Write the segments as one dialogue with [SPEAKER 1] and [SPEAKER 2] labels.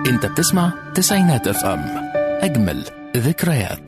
[SPEAKER 1] انت بتسمع تسعينات اف ام اجمل ذكريات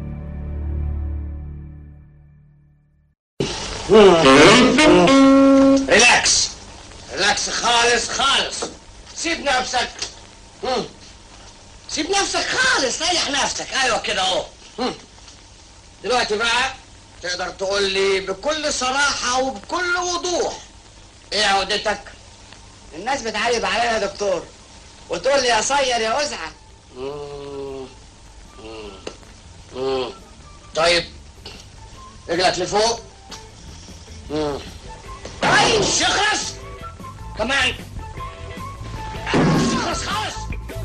[SPEAKER 2] ريلاكس ريلاكس خالص خالص سيب نفسك مم. سيب نفسك خالص ريح نفسك ايوه كده اهو مم. دلوقتي بقى تقدر تقول لي بكل صراحة وبكل وضوح ايه عقدتك؟
[SPEAKER 3] الناس بتعيب عليا يا دكتور وتقول لي يا صير يا أزعة
[SPEAKER 2] مم. مم. مم. طيب رجلك لفوق مم. اي شخص كمان شخص خالص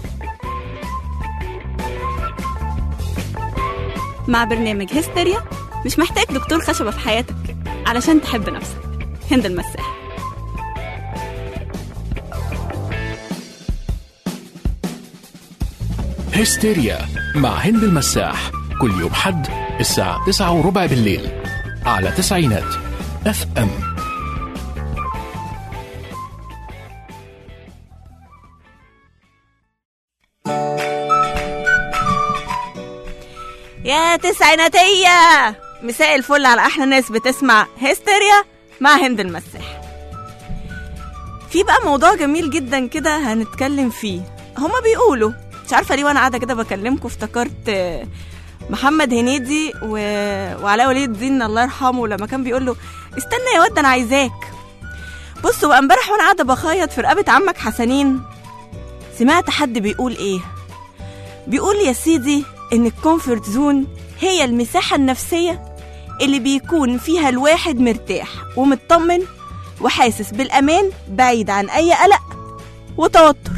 [SPEAKER 4] مع برنامج هستيريا مش محتاج دكتور خشبة في حياتك علشان تحب نفسك هند المساح
[SPEAKER 1] هستيريا مع هند المساح كل يوم حد الساعة تسعة وربع بالليل على تسعينات اف ام
[SPEAKER 4] يا تسعيناتية مساء الفل على أحلى ناس بتسمع هستيريا مع هند المساح في بقى موضوع جميل جدا كده هنتكلم فيه هما بيقولوا مش عارفة ليه وأنا قاعدة كده بكلمكم افتكرت آه، محمد هنيدي و... وعلاء ولي الدين الله يرحمه لما كان بيقول له استنى يا واد انا عايزاك بصوا بقى امبارح وانا قاعده بخيط في رقبه عمك حسنين سمعت حد بيقول ايه بيقول يا سيدي ان الكومفورت زون هي المساحه النفسيه اللي بيكون فيها الواحد مرتاح ومطمن وحاسس بالامان بعيد عن اي قلق وتوتر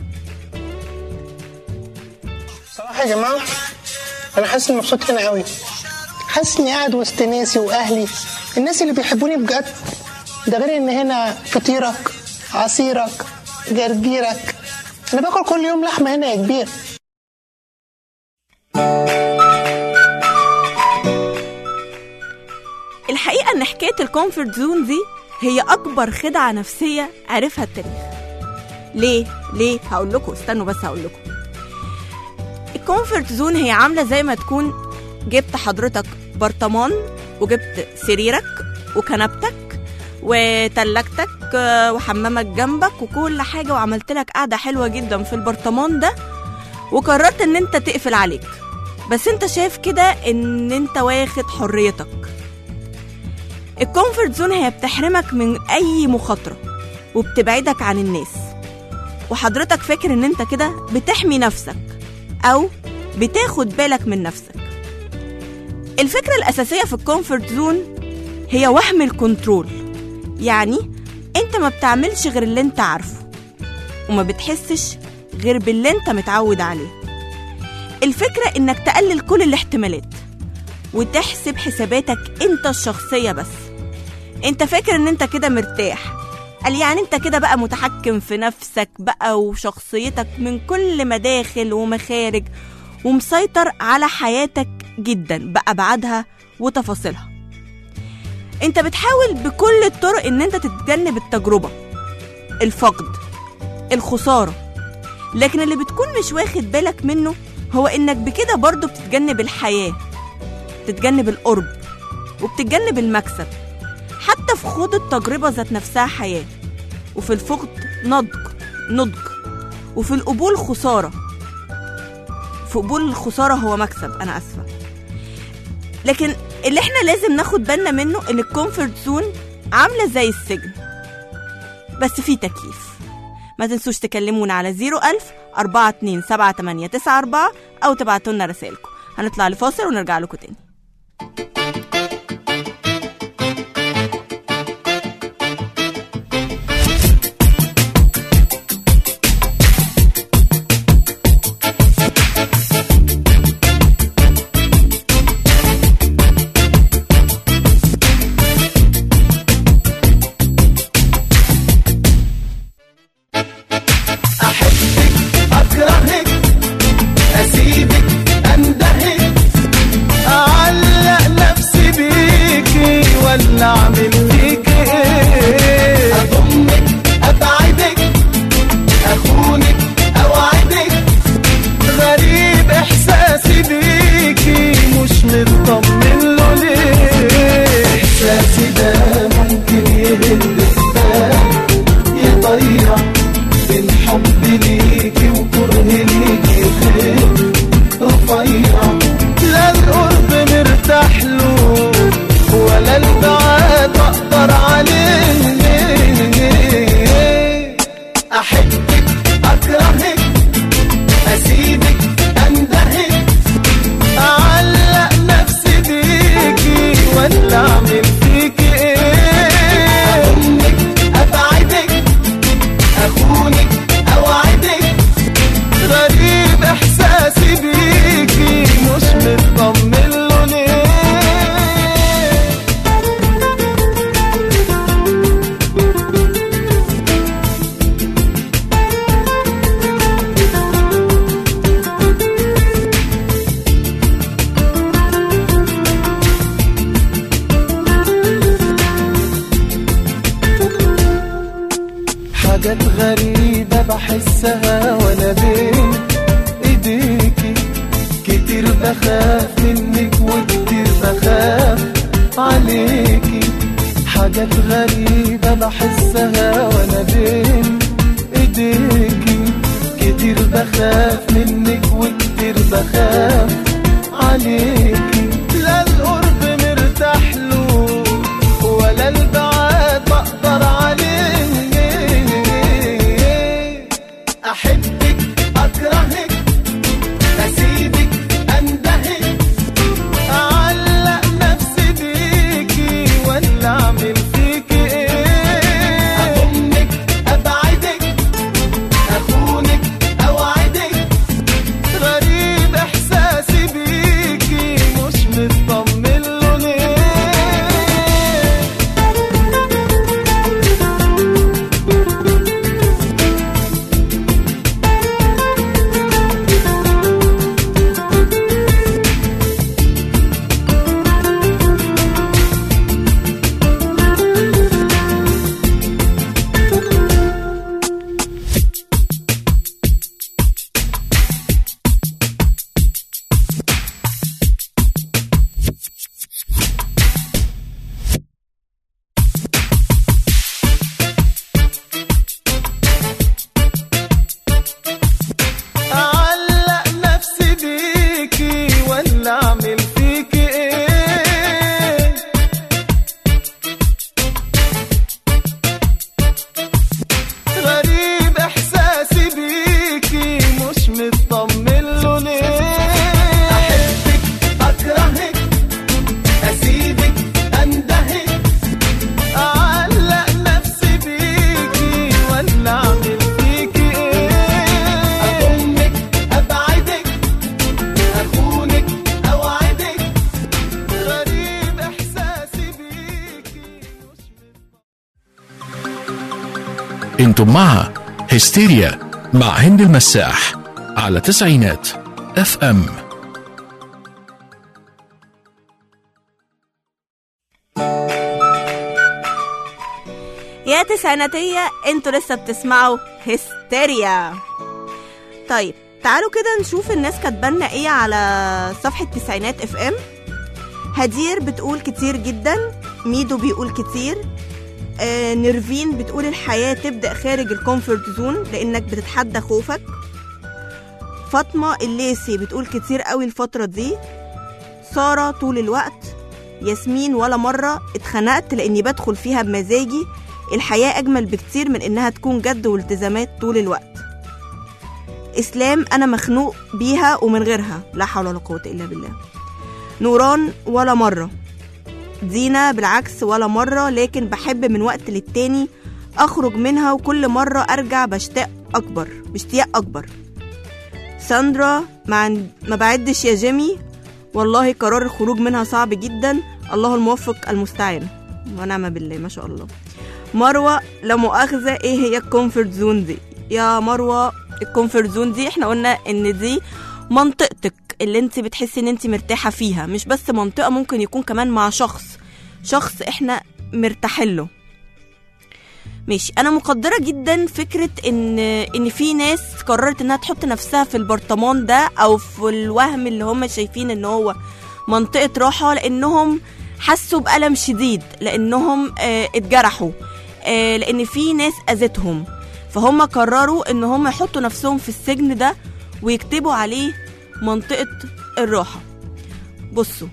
[SPEAKER 5] صراحة يا جماعة أنا حاسس إني مبسوط هنا أوي حاسس إني قاعد وسط ناسي وأهلي الناس اللي بيحبوني بجد ده غير إن هنا فطيرك عصيرك جرجيرك أنا باكل كل يوم لحمة هنا يا كبير
[SPEAKER 4] الحقيقة إن حكاية الكومفورت زون دي هي أكبر خدعة نفسية عرفها التاريخ. ليه؟ ليه؟ هقول لكم استنوا بس هقول لكم. الكومفورت زون هي عاملة زي ما تكون جبت حضرتك برطمان وجبت سريرك وكنبتك وتلاجتك آه، وحمامك جنبك وكل حاجة وعملت لك قعدة حلوة جدا في البرطمان ده وقررت ان انت تقفل عليك بس انت شايف كده ان انت واخد حريتك الكومفورت زون هي بتحرمك من اي مخاطره وبتبعدك عن الناس وحضرتك فاكر ان انت كده بتحمي نفسك او بتاخد بالك من نفسك الفكره الاساسيه في الكومفورت زون هي وهم الكنترول يعني انت ما بتعملش غير اللي انت عارفه وما بتحسش غير باللي انت متعود عليه الفكره انك تقلل كل الاحتمالات وتحسب حساباتك انت الشخصية بس انت فاكر ان انت كده مرتاح قال يعني انت كده بقى متحكم في نفسك بقى وشخصيتك من كل مداخل ومخارج ومسيطر على حياتك جدا بأبعادها وتفاصيلها انت بتحاول بكل الطرق ان انت تتجنب التجربة الفقد الخسارة لكن اللي بتكون مش واخد بالك منه هو انك بكده برضه بتتجنب الحياه بتتجنب القرب وبتتجنب المكسب حتى في خوض التجربة ذات نفسها حياة وفي الفقد نضج نضج وفي القبول خسارة في قبول الخسارة هو مكسب أنا أسفة لكن اللي احنا لازم ناخد بالنا منه ان الكومفورت زون عاملة زي السجن بس في تكييف ما تنسوش تكلمونا على 01000 427 أو تبعتوا لنا رسائلكم هنطلع لفاصل ونرجع لكم تاني
[SPEAKER 6] أكرهك أسيبك أندهك حاجات غريبة بحسها وانا بين ايديكي كتير بخاف منك وكتير بخاف عليكي حاجات غريبة بحسها وانا بين ايديكي كتير بخاف منك وكتير بخاف عليكي لا القرب مرتاح له ولا البعاد بقدر عليه احبك اكرهك اسيبك اندهك اعلق نفسي بيكي ولا اعمل فيكي ايه اضمك ابعدك اخونك اوعدك غريب احساسي بيكي مش مطمن له ليه اعلق نفسي بيكي ولا اعمل فيكي ايه غريب احساسي بيكي مش مطمن له ليه احبك اكرهك اسيبك اندهك اعلق نفسي بيكي ولا اعمل فيكي ايه اضمك ابعدك اخونك اوعدك غريب احساسي بيكي مش
[SPEAKER 1] انتم مع هستيريا مع هند المساح على تسعينات اف ام
[SPEAKER 4] يا تسعيناتية انتوا لسه بتسمعوا هستيريا طيب تعالوا كده نشوف الناس كاتبالنا ايه على صفحة تسعينات اف ام هدير بتقول كتير جدا ميدو بيقول كتير آه نيرفين بتقول الحياة تبدأ خارج الكومفورت زون لأنك بتتحدى خوفك فاطمة الليسي بتقول كتير قوي الفترة دي سارة طول الوقت ياسمين ولا مرة اتخنقت لأني بدخل فيها بمزاجي الحياة أجمل بكتير من إنها تكون جد والتزامات طول الوقت إسلام أنا مخنوق بيها ومن غيرها لا حول ولا قوة إلا بالله نوران ولا مرة دينا بالعكس ولا مرة لكن بحب من وقت للتاني أخرج منها وكل مرة أرجع بشتاق أكبر باشتياق أكبر ساندرا ما, ما بعدش يا جيمي والله قرار الخروج منها صعب جدا الله الموفق المستعان ونعم بالله ما شاء الله مروة لا مؤاخذة ايه هي الكومفورت زون دي يا مروة الكومفورت زون دي احنا قلنا ان دي منطقتك اللي انت بتحسي ان انت مرتاحة فيها مش بس منطقة ممكن يكون كمان مع شخص شخص احنا مرتاحين له ماشي انا مقدره جدا فكره ان ان في ناس قررت انها تحط نفسها في البرطمان ده او في الوهم اللي هم شايفين ان هو منطقه راحه لانهم حسوا بالم شديد لانهم آه اتجرحوا آه لان في ناس اذتهم فهم قرروا ان هم يحطوا نفسهم في السجن ده ويكتبوا عليه منطقه الراحه بصوا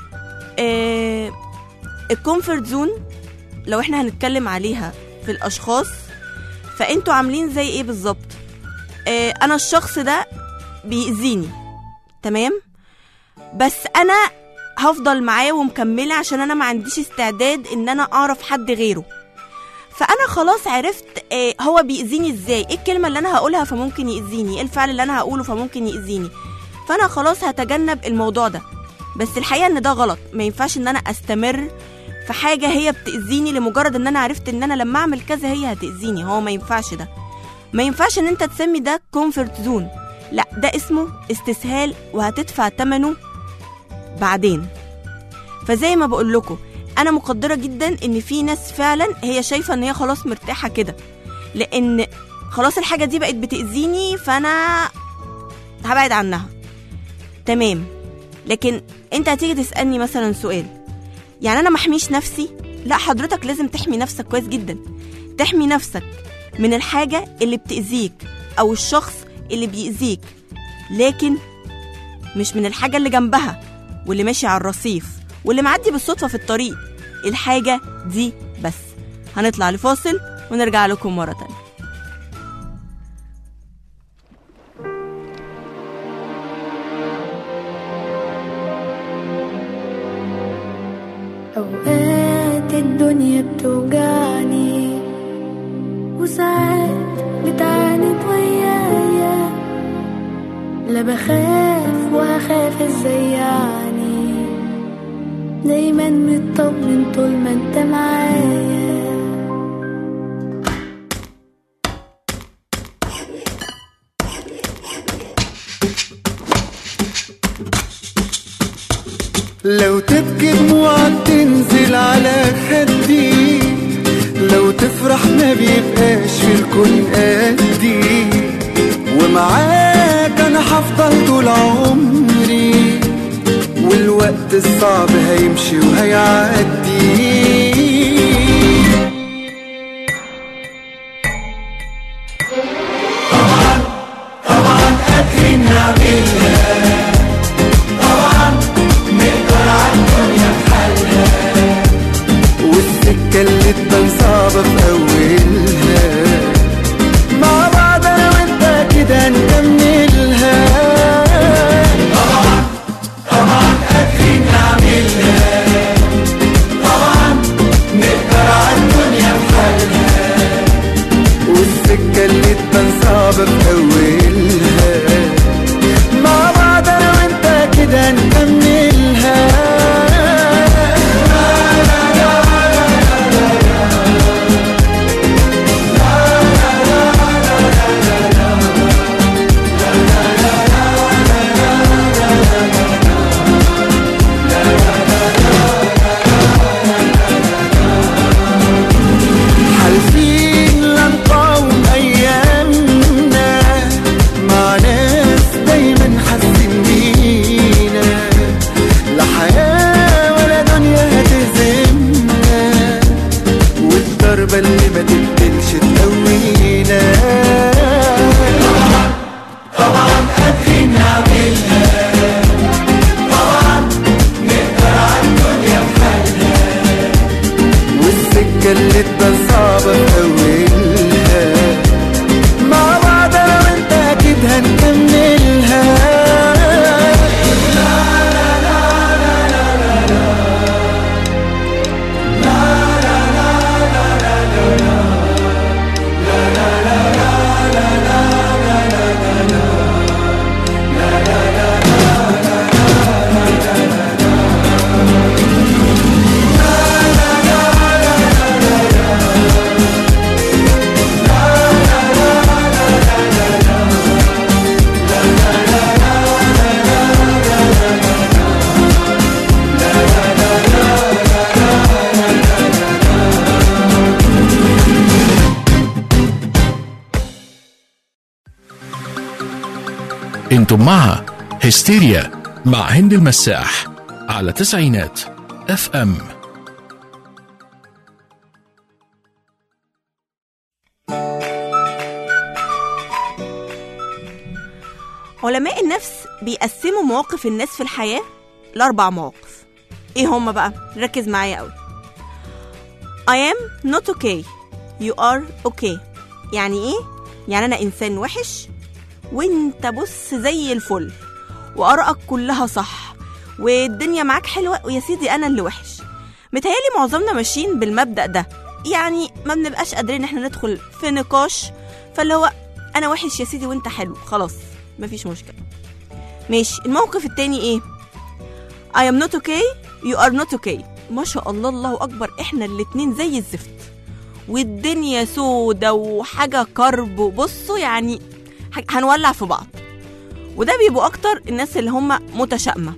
[SPEAKER 4] آه الكومفورت زون لو احنا هنتكلم عليها في الاشخاص فانتوا عاملين زي ايه بالظبط آه انا الشخص ده بيأذيني تمام بس انا هفضل معاه ومكمله عشان انا ما عنديش استعداد ان انا اعرف حد غيره فانا خلاص عرفت آه هو بيأذيني ازاي ايه الكلمه اللي انا هقولها فممكن يأذيني ايه الفعل اللي انا هقوله فممكن يأذيني فانا خلاص هتجنب الموضوع ده بس الحقيقه ان ده غلط ما ينفعش ان انا استمر في حاجه هي بتأذيني لمجرد ان انا عرفت ان انا لما اعمل كذا هي هتأذيني هو ما ينفعش ده ما ينفعش ان انت تسمي ده كومفورت زون لا ده اسمه استسهال وهتدفع ثمنه بعدين فزي ما بقول لكم انا مقدره جدا ان في ناس فعلا هي شايفه ان هي خلاص مرتاحه كده لان خلاص الحاجه دي بقت بتاذيني فانا هبعد عنها تمام لكن انت هتيجي تسالني مثلا سؤال يعني انا محميش نفسي لا حضرتك لازم تحمي نفسك كويس جدا تحمي نفسك من الحاجه اللي بتاذيك او الشخص اللي بيأذيك لكن مش من الحاجه اللي جنبها واللي ماشي على الرصيف واللي معدي بالصدفه في الطريق الحاجه دي بس هنطلع لفاصل ونرجع لكم مره تانية
[SPEAKER 7] أوقات الدنيا بتوجعني وساعات بتعاند ويايا لا بخاف وهخاف ازاي يعني دايما مطمن طول ما انت معايا
[SPEAKER 6] لو تبكي دموعك تنزل على خدي لو تفرح ما بيبقاش في الكون قدي ومعاك انا هفضل طول عمري والوقت الصعب هيمشي وهيعدي والسكة اللي تبان صعبة في أولها مع بعض أنا وأنت كده نكملها طبعا طبعا قادرين نعملها طبعا نقدر على الدنيا بحالها والسكة اللي تبان صعبة في أولها مع بعض أنا وأنت كده نكملها حالفين لا نقاوم ايامنا مع ناس دايما حاسين بينا لا حياه ولا دنيا هتهزمنا والضربه اللي ما تقتلش تقوينا طبعا طبعا قادرين نعملها طبعا نقدر على الدنيا بحالها والسكة اللي تبان صعبة في أولها مع بعض أنا وأنت أكيد هنكملها
[SPEAKER 1] انتم مع هستيريا مع هند المساح على تسعينات اف ام
[SPEAKER 4] علماء النفس بيقسموا مواقف الناس في الحياة لأربع مواقف إيه هما بقى؟ ركز معايا قوي I am not okay You are okay يعني إيه؟ يعني أنا إنسان وحش وانت بص زي الفل وآرائك كلها صح والدنيا معاك حلوة ويا سيدي أنا اللي وحش متهيألي معظمنا ماشيين بالمبدأ ده يعني ما بنبقاش قادرين احنا ندخل في نقاش فاللي هو أنا وحش يا سيدي وانت حلو خلاص مفيش مشكلة ماشي الموقف التاني ايه I am not okay you are not okay ما شاء الله الله أكبر احنا الاتنين زي الزفت والدنيا سودة وحاجة كرب بصوا يعني ح- هنولع في بعض وده بيبقوا أكتر الناس اللي هم متشائمة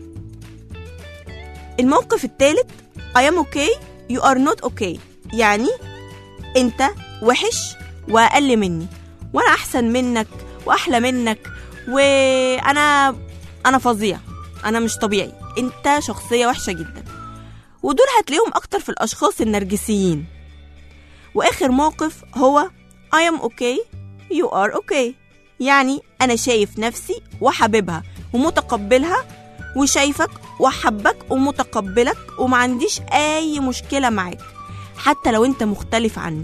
[SPEAKER 4] الموقف التالت I am okay you are not okay يعني انت وحش واقل مني وانا احسن منك واحلى منك وانا انا فظيع انا مش طبيعي انت شخصيه وحشه جدا ودول هتلاقيهم اكتر في الاشخاص النرجسيين واخر موقف هو I am okay you are okay يعني انا شايف نفسي وحاببها ومتقبلها وشايفك وحبك ومتقبلك وما عنديش اي مشكله معاك حتى لو انت مختلف عني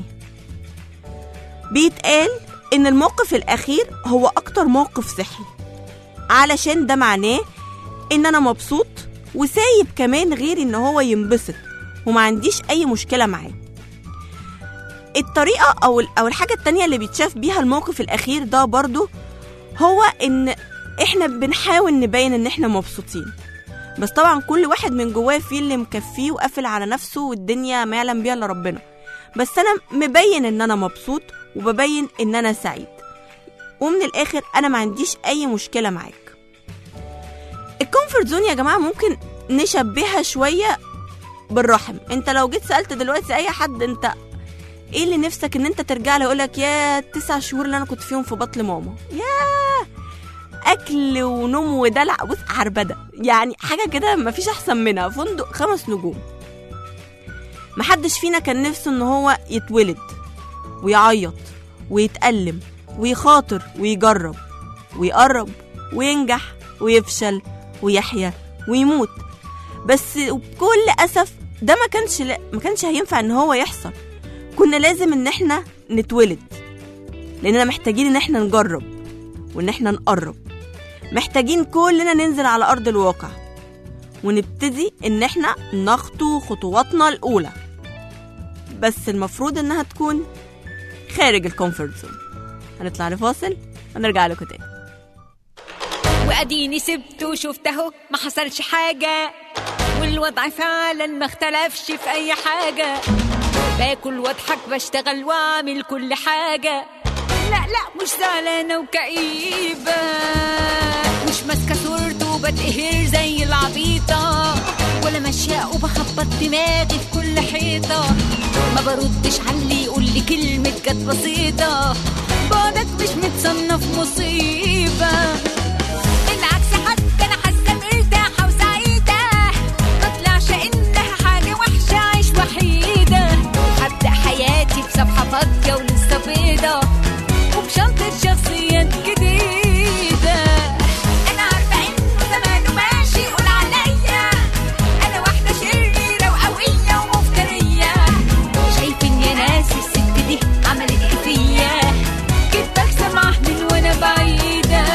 [SPEAKER 4] بيتقال ان الموقف الاخير هو اكتر موقف صحي علشان ده معناه ان انا مبسوط وسايب كمان غيري ان هو ينبسط وما عنديش اي مشكله معاه الطريقه او او الحاجه التانية اللي بيتشاف بيها الموقف الاخير ده برضو هو ان احنا بنحاول نبين ان احنا مبسوطين بس طبعا كل واحد من جواه فيه اللي مكفيه وقافل على نفسه والدنيا ما يعلم بيها الا ربنا بس انا مبين ان انا مبسوط وببين ان انا سعيد ومن الاخر انا ما عنديش اي مشكله معاك الكومفورت زون يا جماعه ممكن نشبهها شويه بالرحم انت لو جيت سالت دلوقتي اي حد انت ايه اللي نفسك ان انت ترجع له يقولك يا التسع شهور اللي انا كنت فيهم في بطن ماما يا اكل ونوم ودلع بص عربده يعني حاجه كده مفيش احسن منها فندق خمس نجوم محدش فينا كان نفسه ان هو يتولد ويعيط ويتألم ويخاطر ويجرب ويقرب وينجح ويفشل ويحيا ويموت بس بكل اسف ده ما كانش لا ما كانش هينفع ان هو يحصل كنا لازم ان احنا نتولد لاننا محتاجين ان احنا نجرب وان احنا نقرب محتاجين كلنا ننزل على ارض الواقع ونبتدي ان احنا نخطو خطواتنا الاولى بس المفروض انها تكون خارج الكومفورت زون هنطلع لفاصل ونرجع لكم تاني
[SPEAKER 8] واديني سبته وشفته ما حصلش حاجة والوضع فعلا ما اختلفش في اي حاجة باكل واضحك بشتغل واعمل كل حاجة لا لا مش زعلانة وكئيبة مش ماسكة صورته وبتقهر زي العبيطة ولا ماشية وبخبط دماغي في كل حيطة ما بردش على اللي يقول لي كلمة كانت بسيطة بعدك مش متصنف مصيبة بالعكس حتى انا حاسه مرتاحه وسعيده ما طلعش انها حاجه وحشه عيش وحيده هبدا حياتي بصفحه فاضيه ولسه بيضه وبشنطه شخصيات جديده انا عارفه انه زمانه ماشي يقول عليا انا واحده شريره وقويه ومفتريه شايفين يا ناس الست دي عملت ايه فيا كنت بسمع من وانا بعيده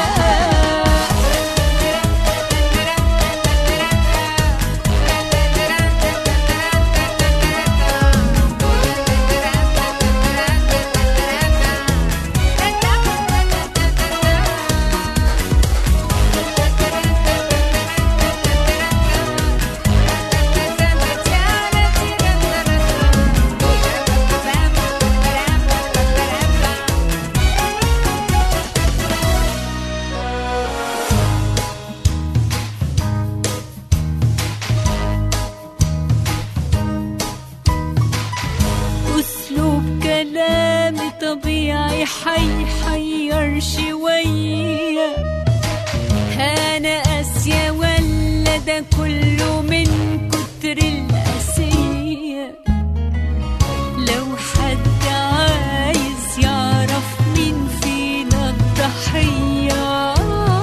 [SPEAKER 8] أسلوب كلامي طبيعي حيحير شوية أنا قاسية ولا ده كله من كتر القاسية لو حد عايز يعرف مين فينا الضحية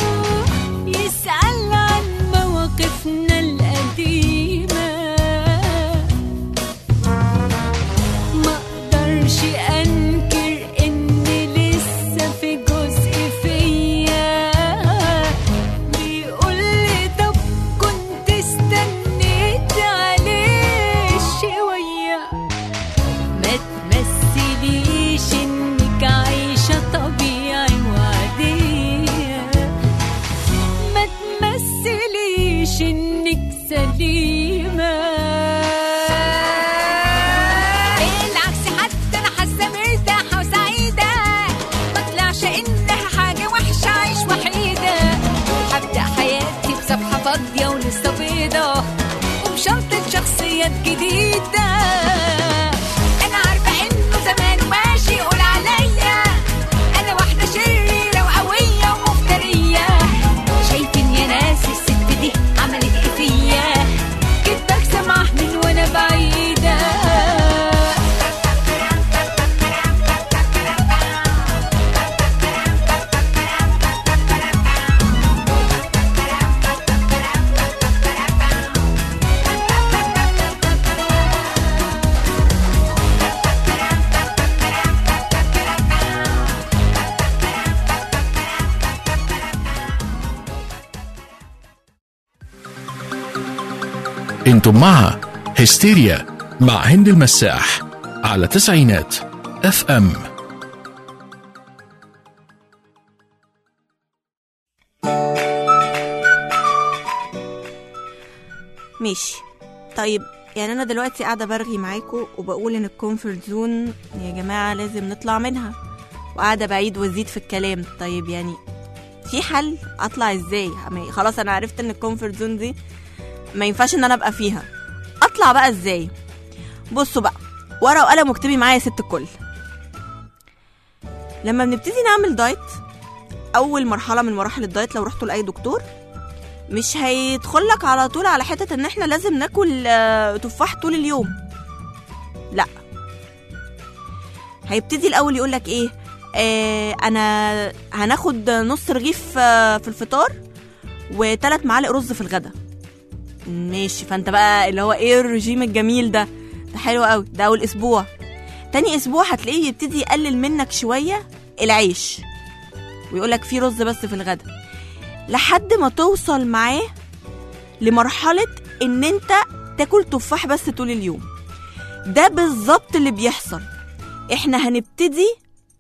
[SPEAKER 8] يسأل عن مواقفنا القديمة ما اقدرش انكر ان لسه في جزء فيا بيقول لي طب كنت استنيت عليه شويه ما تمثليش انك عايشه طبيعي وعاديه ما تمثليش انك سليمة بالعكس حتى انا حاسة مرتاحة وسعيدة ما طلعش انها حاجة وحشة عيش وحيدة هبدأ حياتي بصفحة فاضية ولسه بيضة وبشنطة شخصيات جديدة انا عارفة انه زمان ماشي يقول عليا
[SPEAKER 1] انتم مع هستيريا مع هند المساح على تسعينات اف ام
[SPEAKER 4] ماشي طيب يعني انا دلوقتي قاعده برغي معاكم وبقول ان الكومفورت زون يا جماعه لازم نطلع منها وقاعده بعيد وازيد في الكلام طيب يعني في حل اطلع ازاي يعني خلاص انا عرفت ان الكومفورت زون دي ما ينفعش ان انا ابقى فيها اطلع بقى ازاي بصوا بقى ورقه وقلم واكتبي معايا يا ست الكل لما بنبتدي نعمل دايت اول مرحله من مراحل الدايت لو رحتوا لاي دكتور مش هيدخل لك على طول على حته ان احنا لازم ناكل آه، تفاح طول اليوم لا هيبتدي الاول يقول لك ايه آه انا هناخد نص رغيف آه، في الفطار وثلاث معالق رز في الغدا ماشي فانت بقى اللي هو ايه الرجيم الجميل ده ده حلو قوي ده اول اسبوع تاني اسبوع هتلاقيه يبتدي يقلل منك شويه العيش ويقول لك في رز بس في الغدا لحد ما توصل معاه لمرحله ان انت تاكل تفاح بس طول اليوم ده بالظبط اللي بيحصل احنا هنبتدي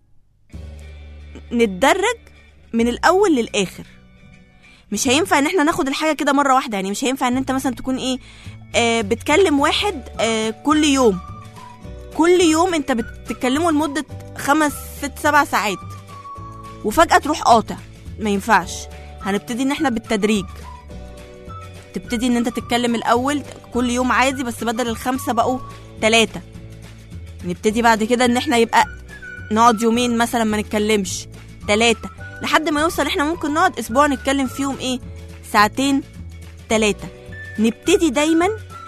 [SPEAKER 4] نتدرج من الاول للاخر مش هينفع ان احنا ناخد الحاجه كده مره واحده يعني مش هينفع ان انت مثلا تكون ايه آه بتكلم واحد آه كل يوم كل يوم انت بتتكلمه لمده خمس ست سبع ساعات وفجاه تروح قاطع ما ينفعش هنبتدي ان احنا بالتدريج تبتدي ان انت تتكلم الاول كل يوم عادي بس بدل الخمسه بقوا ثلاثه نبتدي بعد كده ان احنا يبقى نقعد يومين مثلا ما نتكلمش ثلاثه لحد ما يوصل احنا ممكن نقعد اسبوع نتكلم فيهم ايه ساعتين ثلاثه نبتدي دايما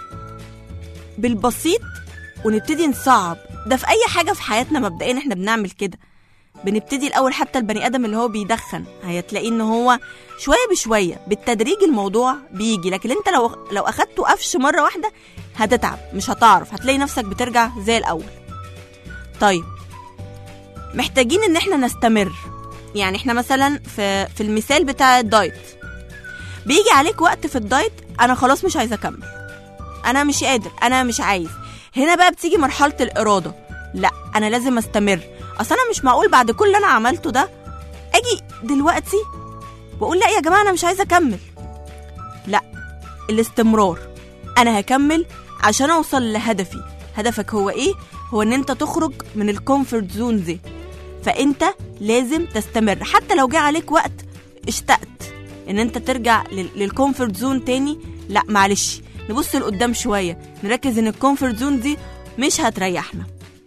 [SPEAKER 4] بالبسيط ونبتدي نصعب ده في اي حاجه في حياتنا مبدئيا احنا بنعمل كده بنبتدي الاول حتى البني ادم اللي هو بيدخن هتلاقيه ان هو شويه بشويه بالتدريج الموضوع بيجي لكن انت لو لو اخدته قفش مره واحده هتتعب مش هتعرف هتلاقي نفسك بترجع زي الاول طيب محتاجين ان احنا نستمر يعني احنا مثلا في في المثال بتاع الدايت بيجي عليك وقت في الدايت انا خلاص مش عايزه اكمل انا مش قادر انا مش عايز هنا بقى بتيجي مرحله الاراده لا انا لازم استمر اصل انا مش معقول بعد كل اللي انا عملته ده اجي دلوقتي واقول لا يا جماعه انا مش عايزه اكمل لا الاستمرار انا هكمل عشان اوصل لهدفي هدفك هو ايه هو ان انت تخرج من الكومفورت زون دي فانت لازم تستمر حتى لو جه عليك وقت اشتقت ان انت ترجع للكومفورت زون تاني لا معلش نبص لقدام شويه نركز ان الكومفورت زون دي مش هتريحنا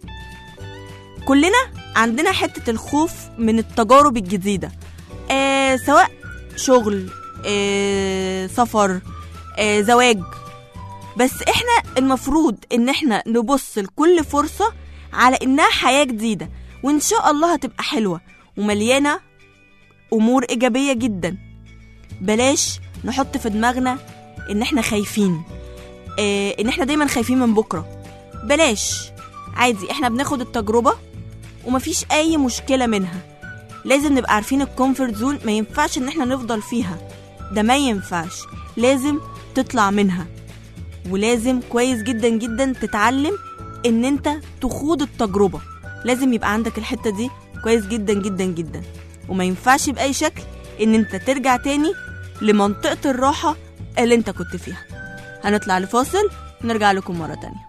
[SPEAKER 4] كلنا عندنا حته الخوف من التجارب الجديده آه سواء شغل آه سفر آه زواج بس احنا المفروض ان احنا نبص لكل فرصه على انها حياه جديده وان شاء الله هتبقى حلوه ومليانه امور ايجابيه جدا بلاش نحط في دماغنا ان احنا خايفين اه ان احنا دايما خايفين من بكره بلاش عادي احنا بناخد التجربه ومفيش اي مشكله منها لازم نبقى عارفين الكومفورت زون ما ينفعش ان احنا نفضل فيها ده ما ينفعش لازم تطلع منها ولازم كويس جدا جدا تتعلم ان انت تخوض التجربه لازم يبقى عندك الحته دي كويس جدا جدا جدا وما ينفعش باي شكل ان انت ترجع تاني لمنطقه الراحه اللي انت كنت فيها هنطلع لفاصل نرجع لكم مره تانيه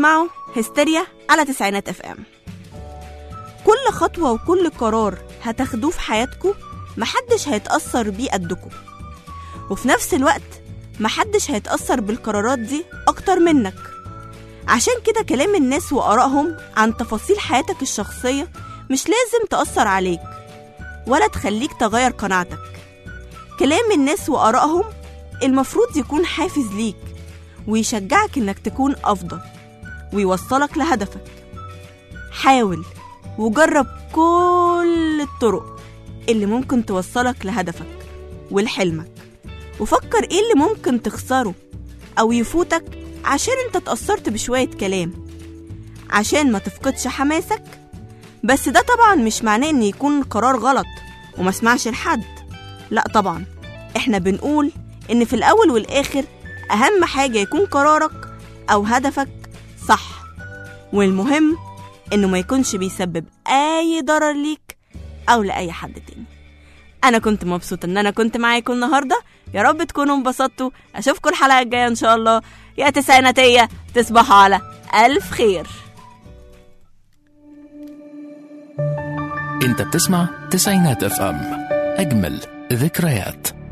[SPEAKER 4] بتسمعوا هستيريا على تسعينات اف ام كل خطوة وكل قرار هتاخدوه في حياتكم محدش هيتأثر بيه قدكم وفي نفس الوقت محدش هيتأثر بالقرارات دي أكتر منك عشان كده كلام الناس وآرائهم عن تفاصيل حياتك الشخصية مش لازم تأثر عليك ولا تخليك تغير قناعتك كلام الناس وآرائهم المفروض يكون حافز ليك ويشجعك إنك تكون أفضل ويوصلك لهدفك حاول وجرب كل الطرق اللي ممكن توصلك لهدفك ولحلمك وفكر ايه اللي ممكن تخسره او يفوتك عشان انت اتأثرت بشوية كلام عشان ما تفقدش حماسك بس ده طبعا مش معناه ان يكون قرار غلط وما اسمعش لحد لا طبعا احنا بنقول ان في الاول والاخر اهم حاجة يكون قرارك او هدفك صح والمهم انه ما يكونش بيسبب اي ضرر ليك او لاي حد تاني انا كنت مبسوطه ان انا كنت معاكم النهارده يا رب تكونوا انبسطتوا اشوفكم الحلقه الجايه ان شاء الله يا تسعيناتيه تصبحوا على الف خير
[SPEAKER 1] انت بتسمع تسعينات اف ام اجمل ذكريات